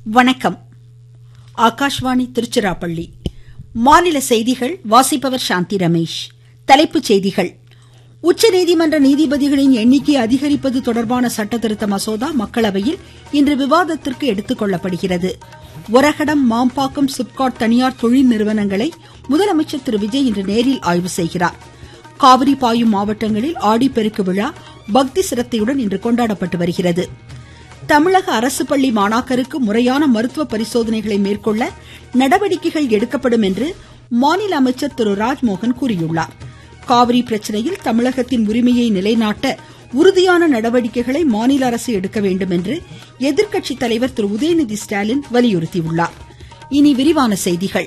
வணக்கம் ஆகாஷ்வாணி திருச்சிராப்பள்ளி மாநில செய்திகள் வாசிப்பவர் சாந்தி ரமேஷ் தலைப்புச் செய்திகள் உச்சநீதிமன்ற நீதிபதிகளின் எண்ணிக்கை அதிகரிப்பது தொடர்பான சட்டத்திருத்த மசோதா மக்களவையில் இன்று விவாதத்திற்கு எடுத்துக் கொள்ளப்படுகிறது ஒரகடம் மாம்பாக்கம் சிப்காட் தனியார் தொழில் நிறுவனங்களை முதலமைச்சர் திரு விஜய் இன்று நேரில் ஆய்வு செய்கிறார் காவிரி பாயும் மாவட்டங்களில் ஆடிப்பெருக்கு விழா பக்தி சிரத்தையுடன் இன்று கொண்டாடப்பட்டு வருகிறது தமிழக அரசு பள்ளி மாணாக்கருக்கு முறையான மருத்துவ பரிசோதனைகளை மேற்கொள்ள நடவடிக்கைகள் எடுக்கப்படும் என்று மாநில அமைச்சர் திரு ராஜ்மோகன் கூறியுள்ளார் காவிரி பிரச்சனையில் தமிழகத்தின் உரிமையை நிலைநாட்ட உறுதியான நடவடிக்கைகளை மாநில அரசு எடுக்க வேண்டும் என்று எதிர்க்கட்சி தலைவர் திரு உதயநிதி ஸ்டாலின் வலியுறுத்தியுள்ளார் இனி விரிவான செய்திகள்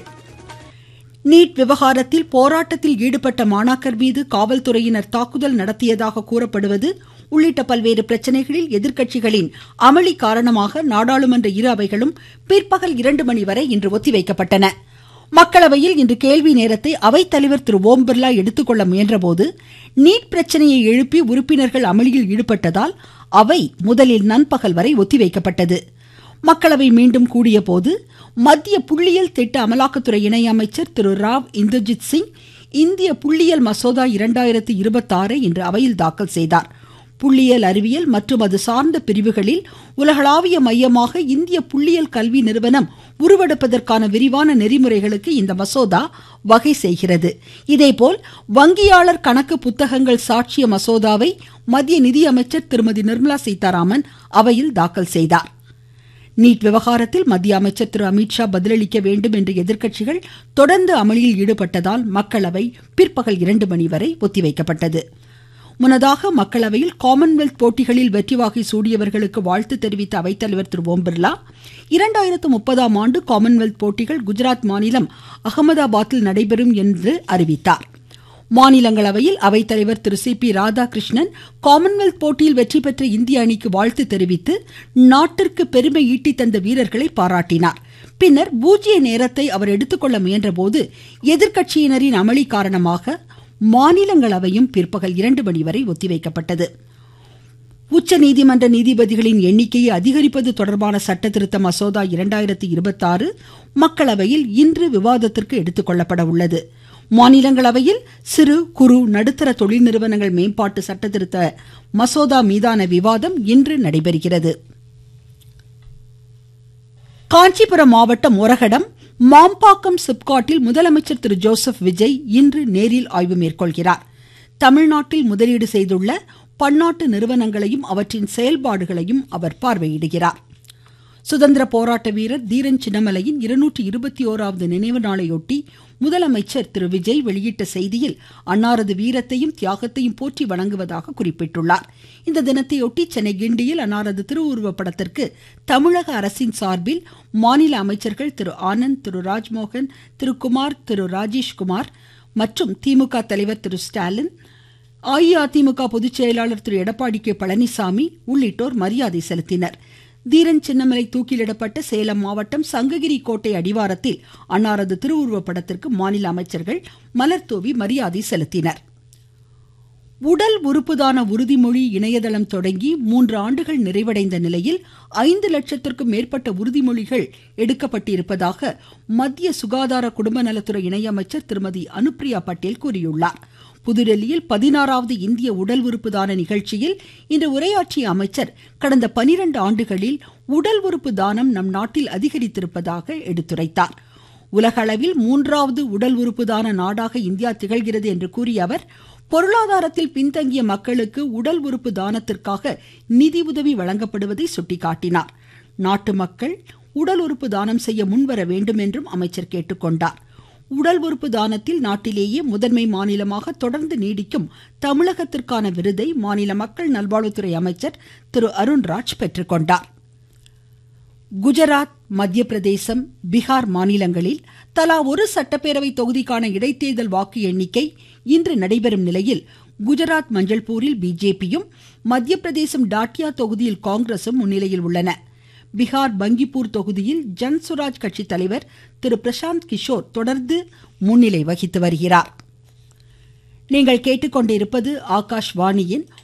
நீட் விவகாரத்தில் போராட்டத்தில் ஈடுபட்ட மாணாக்கர் மீது காவல்துறையினர் தாக்குதல் நடத்தியதாக கூறப்படுவது உள்ளிட்ட பல்வேறு பிரச்சனைகளில் எதிர்க்கட்சிகளின் அமளி காரணமாக நாடாளுமன்ற இரு அவைகளும் பிற்பகல் இரண்டு மணி வரை இன்று ஒத்திவைக்கப்பட்டன மக்களவையில் இன்று கேள்வி நேரத்தை அவைத்தலைவர் திரு ஓம் பிர்லா எடுத்துக்கொள்ள முயன்றபோது நீட் பிரச்சனையை எழுப்பி உறுப்பினர்கள் அமளியில் ஈடுபட்டதால் அவை முதலில் நண்பகல் வரை ஒத்திவைக்கப்பட்டது மக்களவை மீண்டும் கூடிய போது மத்திய புள்ளியியல் திட்ட அமலாக்கத்துறை இணையமைச்சர் திரு ராவ் இந்தர்ஜித் சிங் இந்திய புள்ளியியல் மசோதா இரண்டாயிரத்து இருபத்தாறை இன்று அவையில் தாக்கல் செய்தார் புள்ளியியல் அறிவியல் மற்றும் அது சார்ந்த பிரிவுகளில் உலகளாவிய மையமாக இந்திய புள்ளியியல் கல்வி நிறுவனம் உருவெடுப்பதற்கான விரிவான நெறிமுறைகளுக்கு இந்த மசோதா வகை செய்கிறது இதேபோல் வங்கியாளர் கணக்கு புத்தகங்கள் சாட்சிய மசோதாவை மத்திய நிதியமைச்சர் திருமதி நிர்மலா சீதாராமன் அவையில் தாக்கல் செய்தார் நீட் விவகாரத்தில் மத்திய அமைச்சர் திரு அமித்ஷா பதிலளிக்க வேண்டும் என்று எதிர்க்கட்சிகள் தொடர்ந்து அமளியில் ஈடுபட்டதால் மக்களவை பிற்பகல் இரண்டு மணி வரை ஒத்திவைக்கப்பட்டது முன்னதாக மக்களவையில் காமன்வெல்த் போட்டிகளில் வெற்றி வாகை சூடியவர்களுக்கு வாழ்த்து தெரிவித்த அவைத்தலைவர் திரு ஓம் பிர்லா இரண்டாயிரத்து முப்பதாம் ஆண்டு காமன்வெல்த் போட்டிகள் குஜராத் மாநிலம் அகமதாபாத்தில் நடைபெறும் என்று அறிவித்தார் மாநிலங்களவையில் அவைத்தலைவர் Thiru C P Radhakrishnan Commonwealth போட்டியில் வெற்றி பெற்ற இந்திய அணிக்கு வாழ்த்து தெரிவித்து நாட்டிற்கு பெருமை ஈட்டி தந்த வீரர்களை பாராட்டினார் பின்னர் பூஜ்ய நேரத்தை அவர் எடுத்துக்கொள்ள முயன்றபோது எதிர்க்கட்சியினரின் அமளி காரணமாக மாநிலங்களவையும் பிற்பகல் இரண்டு மணி வரை ஒத்திவைக்கப்பட்டது உச்சநீதிமன்ற நீதிபதிகளின் எண்ணிக்கையை அதிகரிப்பது தொடர்பான சட்டத்திருத்த மசோதா இரண்டாயிரத்தி இருபத்தாறு மக்களவையில் இன்று விவாதத்திற்கு எடுத்துக்கொள்ளப்பட உள்ளது மாநிலங்களவையில் சிறு குறு நடுத்தர தொழில் நிறுவனங்கள் மேம்பாட்டு சட்டத்திருத்த மசோதா மீதான விவாதம் இன்று நடைபெறுகிறது காஞ்சிபுரம் மாவட்டம் ஒரகடம் மாம்பாக்கம் சிப்காட்டில் முதலமைச்சர் திரு ஜோசப் விஜய் இன்று நேரில் ஆய்வு மேற்கொள்கிறார் தமிழ்நாட்டில் முதலீடு செய்துள்ள பன்னாட்டு நிறுவனங்களையும் அவற்றின் செயல்பாடுகளையும் அவர் பார்வையிடுகிறார் சுதந்திர போராட்ட வீரர் தீரன் சின்னமலையின் இருநூற்றி இருபத்தி ஓராவது நினைவு நாளையொட்டி முதலமைச்சர் திரு விஜய் வெளியிட்ட செய்தியில் அன்னாரது வீரத்தையும் தியாகத்தையும் போற்றி வணங்குவதாக குறிப்பிட்டுள்ளார் இந்த தினத்தையொட்டி சென்னை கிண்டியில் அன்னாரது திருவுருவ படத்திற்கு தமிழக அரசின் சார்பில் மாநில அமைச்சர்கள் திரு ஆனந்த் திரு ராஜ்மோகன் திரு குமார் திரு ராஜேஷ்குமார் மற்றும் திமுக தலைவர் திரு ஸ்டாலின் அஇஅதிமுக பொதுச் செயலாளர் திரு எடப்பாடி கே பழனிசாமி உள்ளிட்டோர் மரியாதை செலுத்தினர் தீரன் சின்னமலை தூக்கிலிடப்பட்ட சேலம் மாவட்டம் சங்ககிரி கோட்டை அடிவாரத்தில் அன்னாரது திருவுருவ படத்திற்கு மாநில அமைச்சர்கள் மலர்தூவி மரியாதை செலுத்தினர் உடல் உறுப்புதான உறுதிமொழி இணையதளம் தொடங்கி மூன்று ஆண்டுகள் நிறைவடைந்த நிலையில் ஐந்து லட்சத்திற்கும் மேற்பட்ட உறுதிமொழிகள் எடுக்கப்பட்டிருப்பதாக மத்திய சுகாதார குடும்ப நலத்துறை இணையமைச்சர் திருமதி அனுப்பிரியா பட்டேல் கூறியுள்ளார் புதுடெல்லியில் பதினாறாவது இந்திய உடல் உறுப்பு தான நிகழ்ச்சியில் இன்று உரையாற்றிய அமைச்சர் கடந்த பனிரெண்டு ஆண்டுகளில் உடல் உறுப்பு தானம் நம் நாட்டில் அதிகரித்திருப்பதாக எடுத்துரைத்தார் உலகளவில் மூன்றாவது உடல் உறுப்பு தான நாடாக இந்தியா திகழ்கிறது என்று கூறிய அவர் பொருளாதாரத்தில் பின்தங்கிய மக்களுக்கு உடல் உறுப்பு தானத்திற்காக நிதி உதவி வழங்கப்படுவதை சுட்டிக்காட்டினார் நாட்டு மக்கள் உடல் உறுப்பு தானம் செய்ய முன்வர வேண்டும் என்றும் அமைச்சர் கேட்டுக்கொண்டார் உடல் உறுப்பு தானத்தில் நாட்டிலேயே முதன்மை மாநிலமாக தொடர்ந்து நீடிக்கும் தமிழகத்திற்கான விருதை மாநில மக்கள் நல்வாழ்வுத்துறை அமைச்சர் திரு அருண்ராஜ் பெற்றுக்கொண்டார் குஜராத் மத்திய பிரதேசம் பீகார் மாநிலங்களில் தலா ஒரு சட்டப்பேரவை தொகுதிக்கான இடைத்தேர்தல் வாக்கு எண்ணிக்கை இன்று நடைபெறும் நிலையில் குஜராத் மஞ்சள்பூரில் பிஜேபியும் மத்திய பிரதேசம் டாட்டியா தொகுதியில் காங்கிரசும் முன்னிலையில் உள்ளன பீகார் பங்கிப்பூர் தொகுதியில் ஜன்சுராஜ் கட்சி தலைவர் திரு பிரசாந்த் கிஷோர் தொடர்ந்து முன்னிலை வகித்து வருகிறார் நீங்கள் கேட்டுக்கொண்டிருப்பது ஆகாஷ்வாணியின்